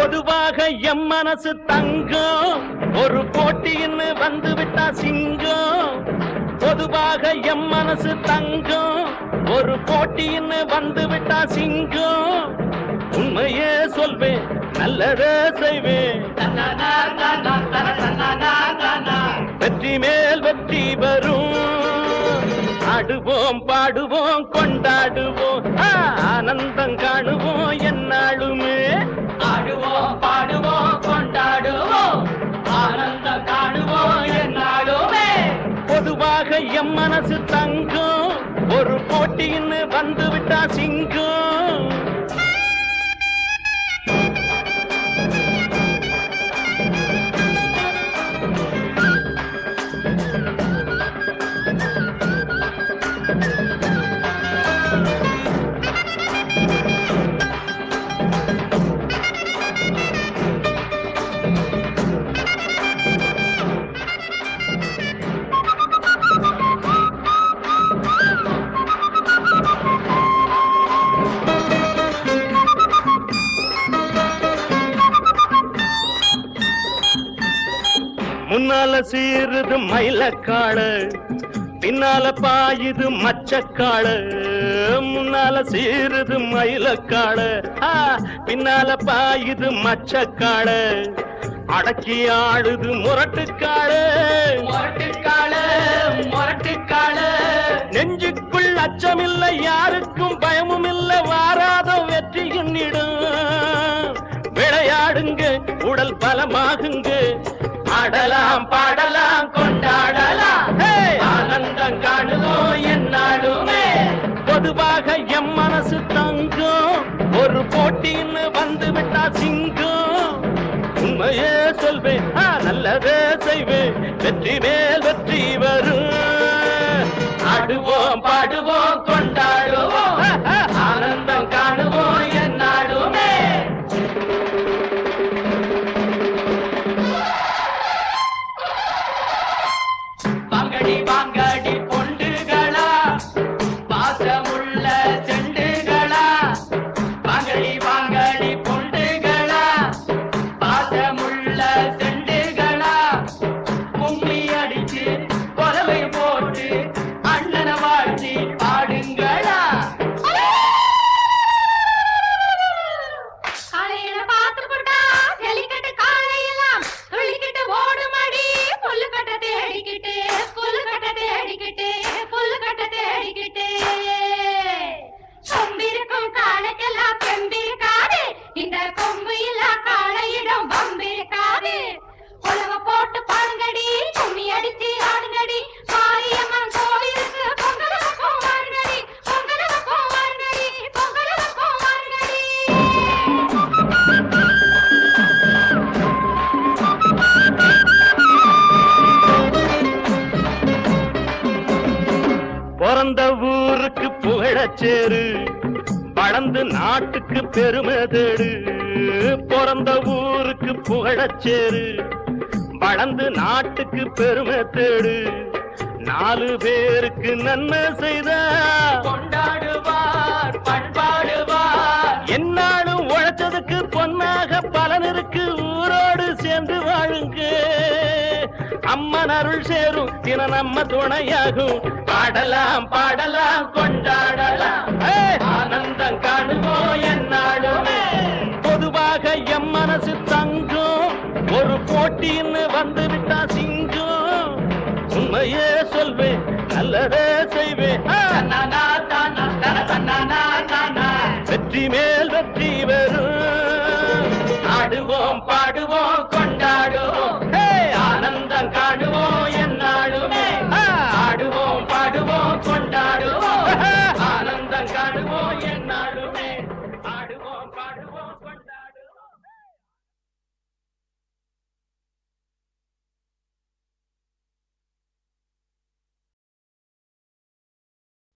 பொதுவாக எம் மனசு தங்கம் ஒரு போட்டின்னு வந்து விட்டா சிங்கம் பொதுவாக எம் மனசு தங்கம் ஒரு போட்டின்னு வந்து விட்டா சிங்கம் உண்மையே சொல்வேன் நல்லதே செய்வேன் வெற்றி மேல் வெற்றி வரும் ஆடுவோம் பாடுவோம் கொண்டாடுவோம் ஆ, ஆனந்தம் காணுவோம் என்னாலுமே ஆடுவோம் பாடுவோம் கொண்டாடுவோம் ஆனந்தம் காணுவோம் என்னாலுமே பொதுவாக எம் மனசு தங்கம் ஒரு போட்டின்னு வந்து விட்டா சிங்கம் முன்னால சீருது மயிலக்காடு பின்னால பாயுது மச்சக்காடு முன்னால சீருது மயிலக்காடு ஆ, பின்னால பாயுது மச்சக்காடு அடக்கி ஆடுது முரட்டுக்காடு முரட்டுக்காளு முரட்டுக்காளு நெஞ்சுக்குள் அச்சமில்லை யாருக்கும் பயமும் இல்லை வாராத வெற்றி எண்ணிடும் விளையாடுங்க உடல் பலமாகுங்க ஆடலாம் பாடலாம் கொண்டாடலாம் ஹே! ஆனந்தம் காணுவோம் என்னாலுமே பொதுவாக எம் மனசு தங்கம் ஒரு போட்டின்னு வந்து விட்டா சிங்கம் உண்மையே சொல்வேன் ஆ, நல்லதே செய்வேன் வெற்றி மேல் வெற்றி வரும் ஆடுவோம் பாடுவோம் கொண்டாடுவோம் ஆனந்தம் காணுவோம் என்னாலுமே வாங்கடி வாங்கடி பொண்டுகளா பாசமுள்ள செண்டுகளா வாங்கடி வாங்கடி பொண்டுகளா பாசமுள்ள செண்டுகளா கும்மி அடிச்சு கொலவை போட்டு அண்ணனை வாழ்த்தி பாடுங்களா காலையில பார்த்து போட்டா ஜல்லிக்கட்டு காலையெல்லாம் துள்ளிக்கிட்டு ஓடுமடி புல்லு கட்ட தேடிக்கிட்டு புல்லு கட்ட தேடிக்கிட்டு புல்லு கட்ட தேடிக்கிட்டு கொம்பிருக்கும் காலைக்கெல்லாம் பெம்பிருக்காது இந்த கொம்பு இல்ல காளையிடம் பம்பிருக்காது உலக போட்டு பாடுங்கடி கும்மி அடிச்சு ஆடுங்கடி மாரியம்மன் கோவிலுக்கு பொங்கல் வைப்போம் வாருங்கடி பொங்கல் வைப்போம் வாருங்கடி பொங்கல் வைப்போம் வாருங்கடி பிறந்த ஊருக்கு புகழச்சேரு வளர்ந்து நாட்டுக்கு பெருமை தேடு பிறந்த ஊருக்கு புகழச்சேரு வளர்ந்து நாட்டுக்கு பெருமை தேடு நாலு பேருக்கு நன்மை செய்த கொண்டாடுவார் பண்பாடுவார் என்னாலும் உழைச்சதுக்கு பொன்னாக பலன் இருக்கு ஊரோடு சேர்ந்து வாழுங்க அம்மன் அருள் சேரும் தின நம்ம துணையாகும் பாடலாம் பாடலாம் கொண்டாடலாம் ஏய்! ஆனந்தம் காணுவோம் என்னாலுமே பொதுவாக எம் மனசு தங்கம் ஒரு போட்டின்னு வந்து விட்டா சிங்கம் உண்மையே சொல்வேன் நல்லதே செய்வேன் ஆ! தன்னானா தானா தன தன்னானா தானா வெற்றி மேல் வெற்றி வரும்